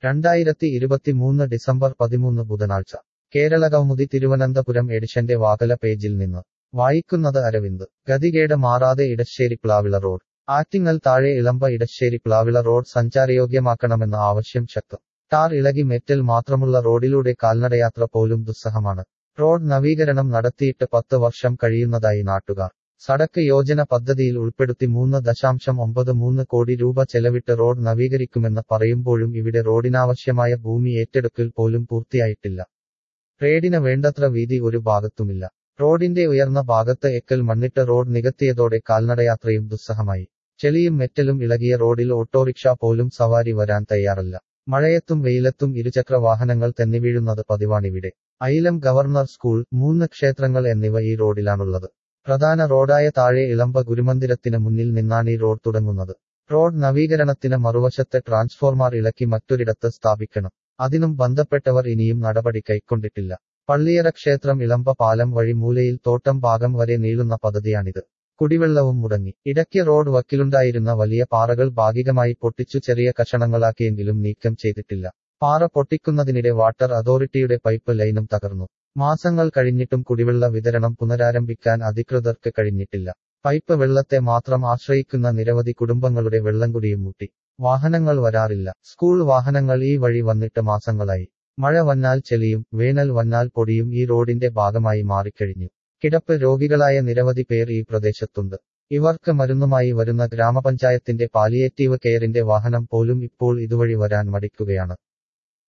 രണ്ടായിരത്തി ഇരുപത്തിമൂന്ന് ഡിസംബർ പതിമൂന്ന് ബുധനാഴ്ച കേരളകൗമുദി തിരുവനന്തപുരം എഡിഷന്റെ വാകല പേജിൽ നിന്ന് വായിക്കുന്നത് അരവിന്ദ് ഗതികേട് മാറാതെ ഇടശ്ശേരി പ്ലാവിള റോഡ് ആറ്റിങ്ങൽ താഴെ ഇളമ്പ ഇടശ്ശേരി പ്ലാവിള റോഡ് സഞ്ചാരയോഗ്യമാക്കണമെന്ന ആവശ്യം ശക്തം ടാർ ഇളകി മെറ്റൽ മാത്രമുള്ള റോഡിലൂടെ കാൽനടയാത്ര പോലും ദുസ്സഹമാണ് റോഡ് നവീകരണം നടത്തിയിട്ട് പത്ത് വർഷം കഴിയുന്നതായി നാട്ടുകാർ സടക്ക് യോജന പദ്ധതിയിൽ ഉൾപ്പെടുത്തി മൂന്ന് ദശാംശം ഒമ്പത് മൂന്ന് കോടി രൂപ ചെലവിട്ട് റോഡ് നവീകരിക്കുമെന്ന് പറയുമ്പോഴും ഇവിടെ റോഡിനാവശ്യമായ ഭൂമി ഏറ്റെടുക്കൽ പോലും പൂർത്തിയായിട്ടില്ല റേഡിന് വേണ്ടത്ര വീതി ഒരു ഭാഗത്തുമില്ല റോഡിന്റെ ഉയർന്ന ഭാഗത്ത് എക്കൽ മണ്ണിട്ട് റോഡ് നികത്തിയതോടെ കാൽനടയാത്രയും ദുസ്സഹമായി ചെളിയും മെറ്റലും ഇളകിയ റോഡിൽ ഓട്ടോറിക്ഷ പോലും സവാരി വരാൻ തയ്യാറല്ല മഴയത്തും വെയിലത്തും ഇരുചക്ര വാഹനങ്ങൾ തെന്നിവീഴുന്നത് പതിവാണിവിടെ ഐലം ഗവർണർ സ്കൂൾ മൂന്ന് ക്ഷേത്രങ്ങൾ എന്നിവ ഈ റോഡിലാണുള്ളത് പ്രധാന റോഡായ താഴെ ഇളമ്പ ഗുരുമന്ദിരത്തിന് മുന്നിൽ നിന്നാണ് ഈ റോഡ് തുടങ്ങുന്നത് റോഡ് നവീകരണത്തിന് മറുവശത്തെ ട്രാൻസ്ഫോർമർ ഇളക്കി മറ്റൊരിടത്ത് സ്ഥാപിക്കണം അതിനും ബന്ധപ്പെട്ടവർ ഇനിയും നടപടി കൈക്കൊണ്ടിട്ടില്ല പള്ളിയറ ക്ഷേത്രം ഇളമ്പ പാലം വഴി മൂലയിൽ തോട്ടം ഭാഗം വരെ നീളുന്ന പദ്ധതിയാണിത് കുടിവെള്ളവും മുടങ്ങി ഇടയ്ക്ക് റോഡ് വക്കിലുണ്ടായിരുന്ന വലിയ പാറകൾ ഭാഗികമായി പൊട്ടിച്ചു ചെറിയ കഷണങ്ങളാക്കിയെങ്കിലും നീക്കം ചെയ്തിട്ടില്ല പാറ പൊട്ടിക്കുന്നതിനിടെ വാട്ടർ അതോറിറ്റിയുടെ പൈപ്പ് ലൈനും തകർന്നു മാസങ്ങൾ കഴിഞ്ഞിട്ടും കുടിവെള്ള വിതരണം പുനരാരംഭിക്കാൻ അധികൃതർക്ക് കഴിഞ്ഞിട്ടില്ല പൈപ്പ് വെള്ളത്തെ മാത്രം ആശ്രയിക്കുന്ന നിരവധി കുടുംബങ്ങളുടെ വെള്ളംകുടിയും മുട്ടി വാഹനങ്ങൾ വരാറില്ല സ്കൂൾ വാഹനങ്ങൾ ഈ വഴി വന്നിട്ട് മാസങ്ങളായി മഴ വന്നാൽ ചെളിയും വേനൽ വന്നാൽ പൊടിയും ഈ റോഡിന്റെ ഭാഗമായി മാറിക്കഴിഞ്ഞു കിടപ്പ് രോഗികളായ നിരവധി പേർ ഈ പ്രദേശത്തുണ്ട് ഇവർക്ക് മരുന്നുമായി വരുന്ന ഗ്രാമപഞ്ചായത്തിന്റെ പാലിയേറ്റീവ് കെയറിന്റെ വാഹനം പോലും ഇപ്പോൾ ഇതുവഴി വരാൻ മടിക്കുകയാണ്